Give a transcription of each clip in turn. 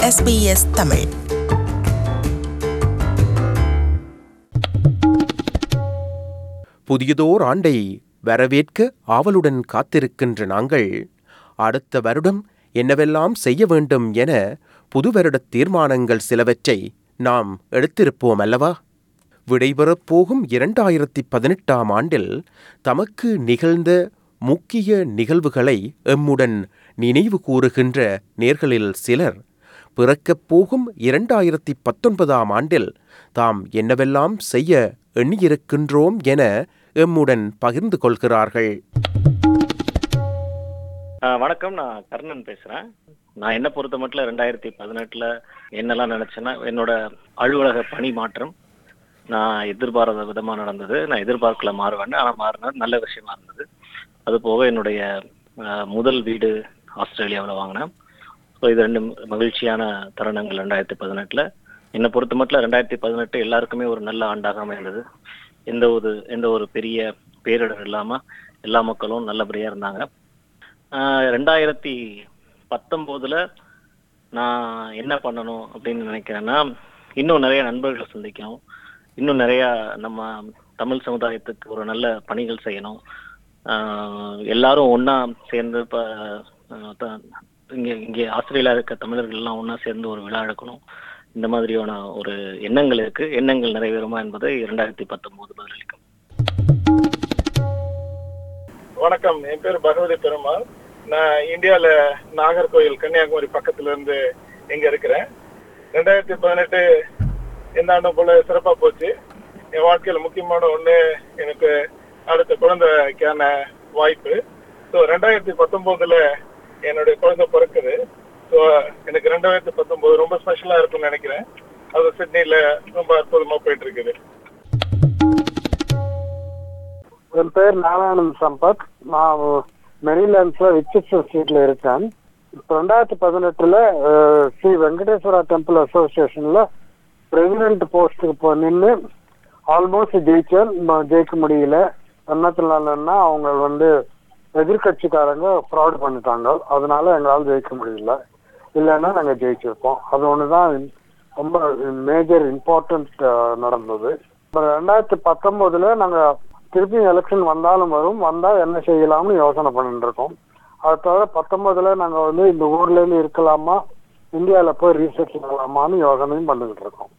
SBS Tamil புதியதோர் ஆண்டை வரவேற்க ஆவலுடன் காத்திருக்கின்ற நாங்கள் அடுத்த வருடம் என்னவெல்லாம் செய்ய வேண்டும் என புது வருடத் தீர்மானங்கள் சிலவற்றை நாம் எடுத்திருப்போம் அல்லவா விடைபெறப் போகும் இரண்டாயிரத்தி பதினெட்டாம் ஆண்டில் தமக்கு நிகழ்ந்த முக்கிய நிகழ்வுகளை எம்முடன் நினைவு கூறுகின்ற நேர்களில் சிலர் பிறக்கப் போகும் இரண்டாயிரத்தி பத்தொன்பதாம் ஆண்டில் தாம் என்னவெல்லாம் செய்ய எண்ணியிருக்கின்றோம் என எம்முடன் பகிர்ந்து கொள்கிறார்கள் ஆ, வணக்கம் நான் கர்ணன் பேசுறேன் நான் என்ன பொறுத்த மட்டும் ரெண்டாயிரத்தி பதினெட்டுல என்னெல்லாம் நினைச்சேன்னா என்னோட அலுவலக பணி மாற்றம் நான் எதிர்பாராத விதமா நடந்தது நான் எதிர்பார்க்கல மாறுவேன் ஆனா மாறினது நல்ல விஷயமா இருந்தது அது போக என்னுடைய ஆ, முதல் வீடு ஆஸ்திரேலியாவில் வாங்கினேன் ஸோ இது ரெண்டு மகிழ்ச்சியான தருணங்கள் ரெண்டாயிரத்தி பதினெட்டுல என்னை பொறுத்த மட்டும் ரெண்டாயிரத்தி பதினெட்டு எல்லாருக்குமே ஒரு நல்ல ஆண்டாக அமைந்தது எந்த ஒரு எந்த ஒரு பெரிய பேரிடர் இல்லாம எல்லா மக்களும் நல்லபடியா இருந்தாங்க ஆஹ் ரெண்டாயிரத்தி பத்தொம்போதுல நான் என்ன பண்ணணும் அப்படின்னு நினைக்கிறேன்னா இன்னும் நிறைய நண்பர்களை சந்திக்கணும் இன்னும் நிறைய நம்ம தமிழ் சமுதாயத்துக்கு ஒரு நல்ல பணிகள் செய்யணும் ஆஹ் எல்லாரும் ஒண்ணா சேர்ந்து இப்ப ஆஹ் த- இங்க இங்கே ஆஸ்திரேலியா இருக்க தமிழர்கள் எல்லாம் ஒண்ணா சேர்ந்து ஒரு விழா எடுக்கணும் இந்த மாதிரியான ஒரு எண்ணங்கள் இருக்கு எண்ணங்கள் நிறைவேறுமா என்பதை இரண்டாயிரத்தி பத்தொன்பது பதிலளிக்கும் வணக்கம் என் பேர் பகவதி பெருமாள் நான் இந்தியால நாகர்கோயில் கன்னியாகுமரி பக்கத்துல இருந்து இங்க இருக்கிறேன் ரெண்டாயிரத்தி பதினெட்டு இந்த ஆண்டும் போல சிறப்பா போச்சு என் வாழ்க்கையில முக்கியமான ஒண்ணு எனக்கு அடுத்த குழந்தைக்கான வாய்ப்பு ஸோ ரெண்டாயிரத்தி பத்தொன்பதுல என்னுடைய குழந்தை பிறக்குது ஸோ எனக்கு ரெண்டாயிரத்தி பத்தொன்பது ரொம்ப ஸ்பெஷலா இருக்கும்னு நினைக்கிறேன் அது சிட்னில ரொம்ப அற்புதமா போயிட்டு இருக்குது என் பேர் நாராயணன் சம்பத் நான் மெரிலாண்ட்ஸ்ல விச்சிஸ்டர் ஸ்ட்ரீட்ல இருக்கேன் இப்போ ரெண்டாயிரத்தி பதினெட்டுல அஹ், ஸ்ரீ வெங்கடேஸ்வரா டெம்பிள் அசோசியேஷன்ல பிரசிடென்ட் போஸ்ட்டுக்கு போ நின்று ஆல்மோஸ்ட் ஜெயிச்சேன் ம- ஜெயிக்க முடியல என்னத்தினாலன்னா அவங்க வந்து எதிர்கட்சிக்காரங்க ஃப்ராட் பண்ணிட்டாங்க அதனால எங்களால் ஜெயிக்க முடியல இல்லைன்னா நாங்க ஜெயிச்சிருப்போம் அது ஒண்ணுதான் ரொம்ப மேஜர் இம்பார்ட்டன்ட் நடந்தது இப்போ ரெண்டாயிரத்தி பத்தொன்பதுல நாங்க திருப்பி எலெக்ஷன் வந்தாலும் வரும் வந்தா என்ன செய்யலாம்னு யோசனை பண்ணிட்டு இருக்கோம் அது தவிர பத்தொன்பதுல நாங்க வந்து இந்த ஊர்ல இருந்து இருக்கலாமா இந்தியால போய் ரீசர்ச் பண்ணலாமான்னு யோசனையும் பண்ணிக்கிட்டு இருக்கோம்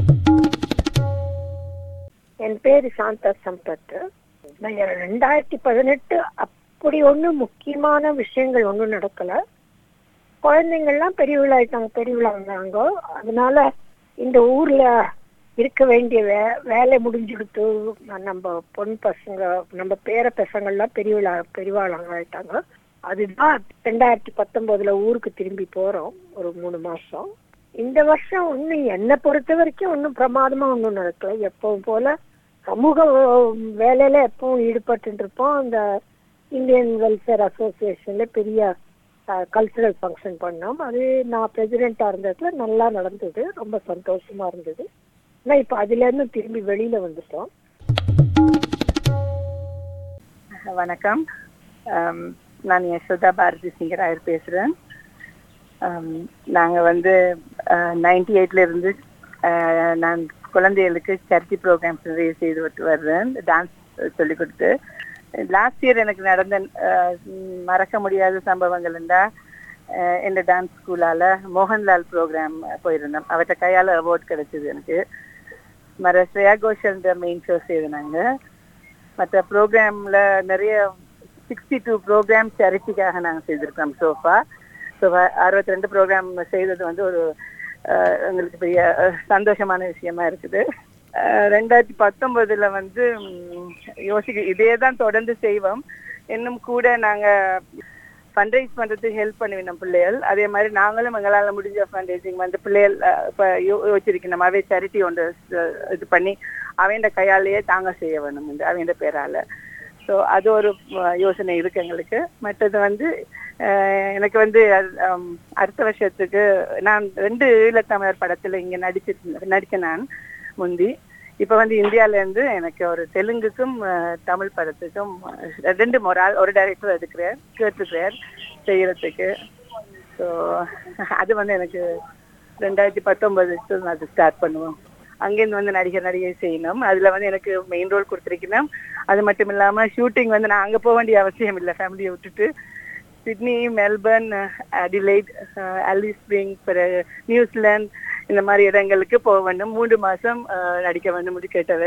என் பேரு சாந்தா சம்பத் நான் ரெண்டாயிரத்தி பதினெட்டு அப்படி ஒண்ணும் முக்கியமான விஷயங்கள் ஒண்ணும் நடக்கல குழந்தைங்கள்லாம் பெரியவளாயிட்டாங்க பெரியவளாங்க அதனால இந்த ஊர்ல இருக்க வேண்டிய வே வேலை முடிஞ்சுடுத்து நம்ம பொன் பசங்க நம்ம பேர பசங்கள்லாம் பெரியவளா பெரியவாளாங்க ஆயிட்டாங்க அதுதான் ரெண்டாயிரத்தி பத்தொன்பதுல ஊருக்கு திரும்பி போறோம் ஒரு மூணு மாசம் இந்த வருஷம் ஒன்னும் என்னை பொறுத்த வரைக்கும் ஒன்றும் பிரமாதமா ஒன்றும் நடக்கல எப்பவும் போல சமூக அஹ், வேலையில எப்பவும் ஈடுபட்டு இருப்போம் இந்த இந்தியன் வெல்ஃபேர் அசோசியேஷன்ல பெரிய கல்ச்சுரல் ஃபங்க்ஷன் பண்ணோம் அது நான் பிரசிடென்டா இருந்ததுல நல்லா நடந்தது ரொம்ப சந்தோஷமா இருந்தது ஆனா இப்ப அதுல இருந்து திரும்பி வெளியில வந்துட்டோம் வணக்கம் ஆம், நான் யசோதா பாரதி சிங்கராயர் பேசுகிறேன் நாங்கள் வந்து நைன்டி எயிட்ல இருந்து ஆஹ், நான் குழந்தைகளுக்கு சர்ச்சி ப்ரோக்ராம்ஸ் நிறைய செய்து விட்டு வர்றேன் டான்ஸ் சொல்லி கொடுத்து லாஸ்ட் இயர் எனக்கு நடந்த ஆஹ், ம், மறக்க முடியாத சம்பவங்கள் இருந்தால் இந்த டான்ஸ் ஸ்கூலால் மோகன்லால் ப்ரோக்ராம் போயிருந்தோம் அவர்கிட்ட கையால் அவார்ட் கிடைச்சது எனக்கு மற ஸ்ரேயா கோஷல்ன்ற மெயின் ஷோ செய்தாங்க மற்ற ப்ரோக்ராம்ல நிறைய சிக்ஸ்டி டூ ப்ரோக்ராம் சேரிட்டிக்காக நாங்கள் செய்திருக்கோம் சோஃபா ஸோ அறுபத்தி ரெண்டு ப்ரோக்ராம் செய்தது வந்து ஒரு அஹ், எங்களுக்கு பெரிய அஹ், சந்தோஷமான விஷயமா இருக்குது அஹ், ரெண்டாயிரத்தி பத்தொன்பதுல வந்து ம், யோசிக்க இதே தான் தொடர்ந்து செய்வோம் இன்னும் கூட நாங்கள் ஃபண்ட்ரைஸ் பண்றதுக்கு ஹெல்ப் பண்ணுவோம் பிள்ளைகள் அதே மாதிரி நாங்களும் எங்களால முடிஞ்ச ஃபண்ட்ரைசிங் வந்து பிள்ளைகள் அஹ், இப்ப யோ- யோசிச்சிருக்கணும் அவை சேரிட்டி ஒன்று அஹ், இது பண்ணி அவன் கையாலேயே தாங்க செய்ய வேணும் இந்த அவன் பேரால ஸோ அது ஒரு அஹ், யோசனை இருக்கு எங்களுக்கு மற்றது வந்து அஹ், எனக்கு வந்து அது- ஹம், அடுத்த வருஷத்துக்கு நான் ரெண்டு ஈழத்தமிழர் படத்துல இங்க நடிச்சு நடிச்சேன் நான் முந்தி இப்ப வந்து இந்தியால இருந்து எனக்கு ஒரு தெலுங்குக்கும் அஹ், தமிழ் படத்துக்கும் அஹ், ரெண்டு ஒரு ஆள் ஒரு டைரக்டர் எடுக்கிறார் கேட்டுக்கிறார் செய்யறதுக்கு ஸோ அது வந்து எனக்கு ரெண்டாயிரத்தி பத்தொன்பது அது ஸ்டார்ட் பண்ணுவோம் அங்கேருந்து வந்து நடிகர் நடிகை செய்யணும் அதுல வந்து எனக்கு மெயின் ரோல் கொடுத்துருக்கணும் அது மட்டும் இல்லாம ஷூட்டிங் வந்து நான் அங்க போக வேண்டிய அவசியம் இல்லை ஃபேமிலியை விட்டுட்டு Sydney Melbourne Adelaide Alice Spring பிறகு நியூசிலாந்து இந்த மாதிரி இடங்களுக்கு போக வேண்டும் மூன்று மாசம் அஹ், நடிக்க வேண்டும் என்று கேட்டது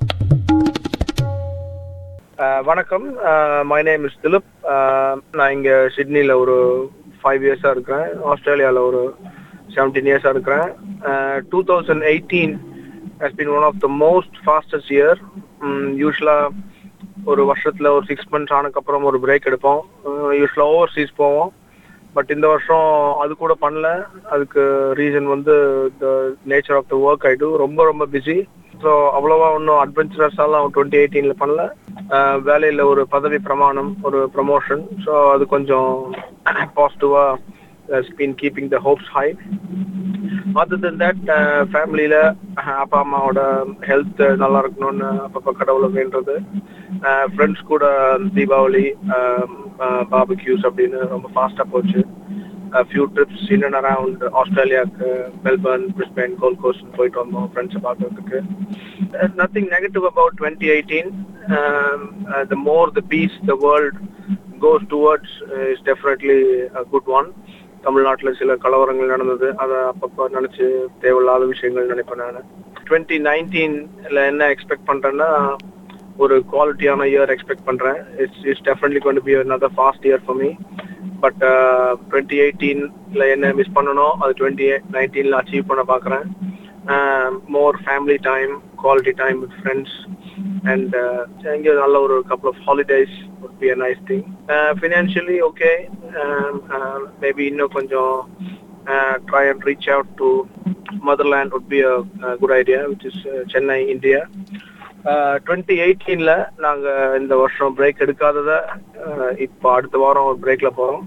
Uh, வணக்கம் மை நேம் இஸ் திலுப் நான் இங்க சிட்னில ஒரு ஃபைவ் இயர்ஸா இருக்கிறேன் ஆஸ்திரேலியால ஒரு செவன்டீன் இயர்ஸா இருக்கிறேன் two thousand eighteen has been one of the most fastest year usually ஒரு வருஷத்துல ஒரு சிக்ஸ் மந்த்ஸ் ஆனதுக்கப்புறம் ஒரு பிரேக் எடுப்போம் யூஸ்வலா ஓவர்சீஸ் போவோம் பட் இந்த வருஷம் அது கூட பண்ணல அதுக்கு ரீசன் வந்து the nature of the work I do ரொம்ப ரொம்ப பிஸி ஸோ அவ்வளோவா ஒன்றும் அட்வென்ச்சரஸாலாம் டுவெண்ட்டி எயிட்டீனில் பண்ணல அஹ் வேலையில ஒரு பதவி பிரமாணம் ஒரு ப்ரமோஷன் ஸோ அது கொஞ்சம் பாசிட்டிவாக spin keeping the hopes high other than that ஃபேமிலியில் அப்பா அம்மாவோட ஹெல்த் நல்லா இருக்கணும்னு அப்பப்போ கடவுளை வேண்டுறது ஃப்ரெண்ட்ஸ் கூட தீபாவளி பாபிக்யூஸ் அப்படின்னு ரொம்ப ஃபாஸ்ட்டாக போச்சு few trips in and around ஆஸ்திரேலியாவுக்கு மெல்பர்ன் பிரிஸ்பெயின் கோல்ட் கோஸ்ட் போயிட்டு வந்தோம் ஃப்ரெண்ட்ஸை பார்க்கறதுக்கு nothing negative about twenty eighteen the more the peace the world goes towards is definitely good one தமிழ்நாட்டில் சில கலவரங்கள் நடந்தது அதை அப்பப்போ நினச்சி தேவையில்லாத விஷயங்கள் நினைப்பேன் நான் டுவெண்ட்டி நைன்டீனில் என்ன எக்ஸ்பெக்ட் பண்ணுறேன்னா ஒரு குவாலிட்டியான இயர் எக்ஸ்பெக்ட் பண்ணுறேன் இட்ஸ் இட்ஸ் டெஃபினெட்லி கொண்டு be another fast year for me but twenty எயிட்டீனில் என்ன மிஸ் பண்ணனோ அது டுவெண்ட்டி நைன்டீனில் அச்சீவ் பண்ண பார்க்குறேன் more family time quality time with friends and எங்கே நல்ல ஒரு couple of holidays would be a nice thing financially okay maybe இன்னும் கொஞ்சம் try and reach out to motherland would be a, a good idea which is uh, Chennai India twenty எயிட்டீன்ல நாங்க இந்த வருஷம் break எடுக்காதத uh, இப்போ அடுத்த வாரம் ஒரு பிரேக்ல போறோம்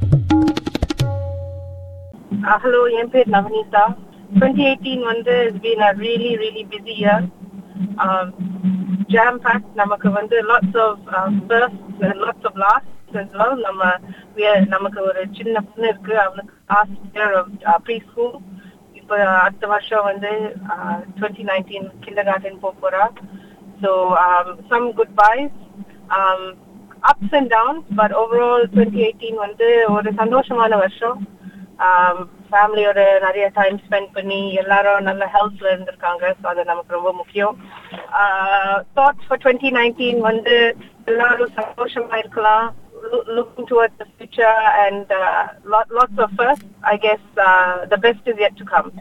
ஹலோ என் பேர் நவனீதா டுவெண்ட்டி எயிட்டீன் வந்து it's been a really really busy year jam pack நமக்கு வந்து lots of birth lots of lost நம்ம we are- நமக்கு ஒரு சின்ன பொண்ணு இருக்கு அவனுக்கு லாஸ்ட் இயர் ப்ரீ ஸ்கூல் இப்போ அடுத்த வருஷம் வந்து டுவெண்ட்டி நைன்டீன் கிண்டர் கார்டன் போக போறா so some good boys ups and downs but overall twenty eighteen வந்து ஒரு சந்தோஷமான வருஷம் ஃபேமிலியோட நிறைய டைம் ஸ்பெண்ட் பண்ணி எல்லாரும் நல்ல ஹெல்த்ல இருந்திருக்காங்க ஸோ அது நமக்கு ரொம்ப முக்கியம் தாட்ஸ் ஃபார் டுவெண்ட்டி நைன்டீன் வந்து எல்லாரும் சந்தோஷமா இருக்கலாம் looking towards the future and lots of first I guess the best is yet to come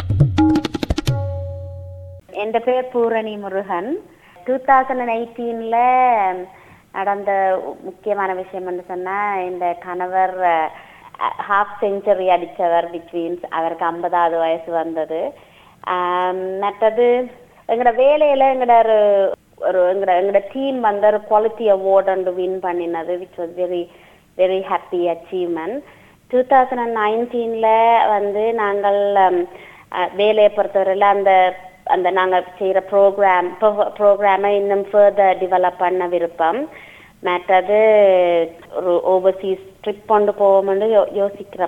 என் பேர் பூரணி முருகன் டூ தௌசண்ட் எயிட்டீனில் நடந்த முக்கியமான விஷயம் என்று சொன்னால் இந்த கணவர் ஹாஃப் செஞ்சுரி அடித்தவர் விச் மீன்ஸ் அவருக்கு ஐம்பதாவது வயசு வந்தது ஆம், மற்றது எங்களோட வேலையில் எங்களோட ஒரு ஒரு எங்களோட எங்களோட டீம் வந்து ஒரு குவாலிட்டி அவார்டு ஒன்று வின் பண்ணினது which was very very happy achievement two thousand நைன்டீனில் வந்து நாங்கள் um, அஹ், வேலையை பொறுத்தவரையில் அந்த அந்த நாங்கள் செய்கிற ப்ரோக்ராம் ப்ரோக்ராமை இன்னும் ஃபர்தர் டெவலப் பண்ண விருப்பம் மற்றது ஒரு ஓவர்சீஸ் ட்ரிப் கொண்டு போவோம்னு யோ யோசிக்கிறோம்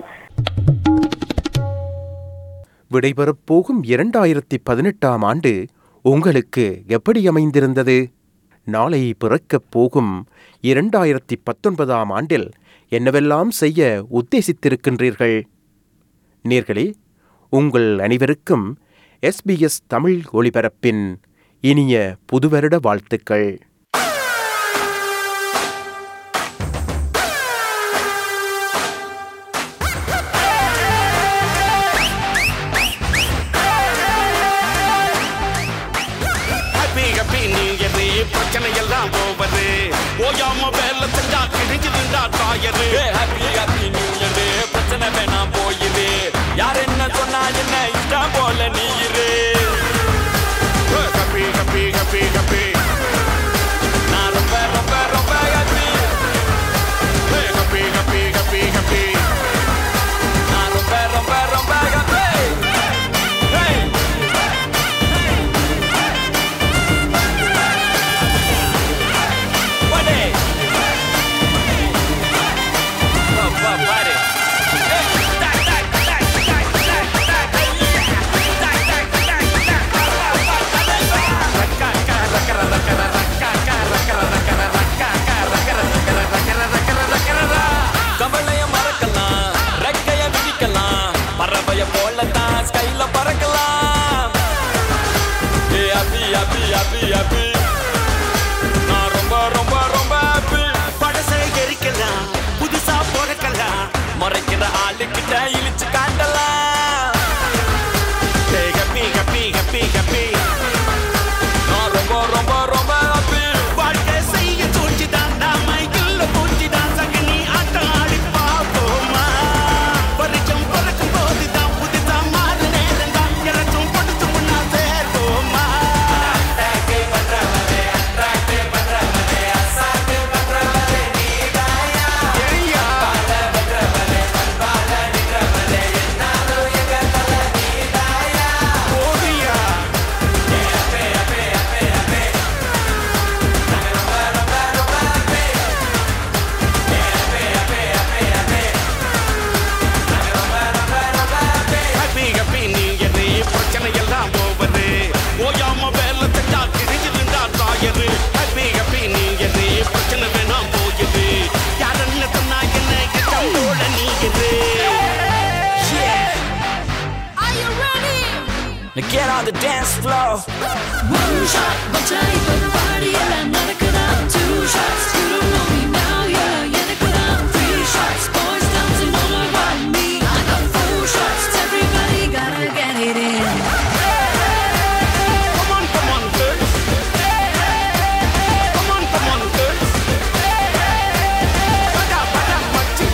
விடைபெறப் போகும் இரண்டாயிரத்தி பதினெட்டாம் ஆண்டு உங்களுக்கு எப்படி அமைந்திருந்தது நாளை பிறக்கப் போகும் இரண்டாயிரத்தி பத்தொன்பதாம் ஆண்டில் என்னவெல்லாம் செய்ய உத்தேசித்திருக்கின்றீர்கள் நேர்களே உங்கள் அனைவருக்கும் எஸ்பிஎஸ் தமிழ் ஒளிபரப்பின் இனிய புதுவருட வாழ்த்துக்கள் ஹாப்பி ஹாப்பி நியூ இயர் பிரச்சனை எல்லாம் ஓவர் ஓயாம வேலை செஞ்சா கிழிஞ்சிருந்தா தாயரு ஹாப்பி ஹாப்பி நியூ இயர் பிரச்சனை வேணாம் போயிரு யார் என்ன சொன்னா என்ன இஷ்டம் போல நீ இரு ஹாப்பி ஹாப்பி ஹாப்பி ஹாப்பி நான் ரொம்ப ரொம்ப ரொம்ப happy happy happy happy happy நான் ரொம்ப ரொம்ப ரொம்ப happy Hey! Money! Now get on the dance floor. One shot, but party எல்லாம் நடக்குதா? Two shots, you don't know me now, yeah, எனக்கு தான். Three shots, boys dancing all around me. I got four shots, everybody gotta get it in. Come on, come on, girls. Come on, come on, girls. படா, படா, மச்சி.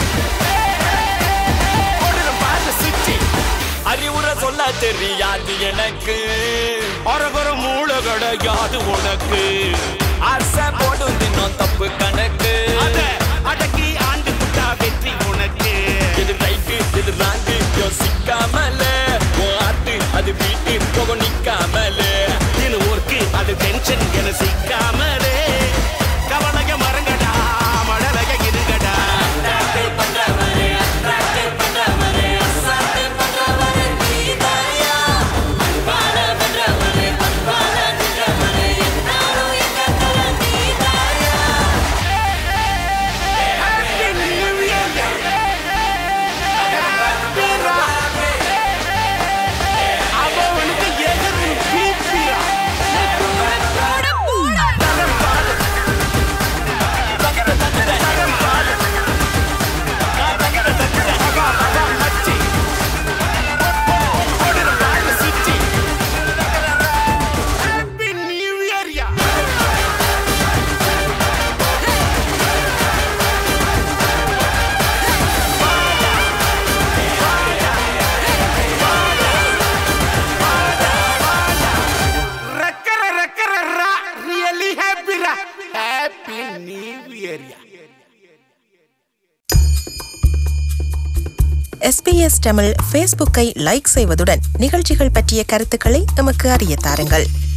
ஓடுற பாரு city. அறிவுரை சொல்ல தெரியாது எனக்கு அரகுற மூளை கிடையாது உனக்கு ஆசை போடும் தினம் தப்பு கணக்கு அடக்கி ஆண்டு புட்டா வெற்றி உனக்கு இது ரைட்டு இது ராங்கு யோசிக்காமல உன் ஆட்டு அது வீட்டு போக நிக்காமலே இது ஒர்க்கு அது டென்ஷன் என சிக்காமலே கவலைய மறங்கடா மழலைய இருங்கடா அவனுக்கு எதிர்ப்பு பீப்பியா Really happy, happy New Year. SBS Tamil ஃபேஸ்புக்கை லைக் செய்வதுடன் நிகழ்ச்சிகள் பற்றிய கருத்துக்களை எமக்கு அறிய தாருங்கள்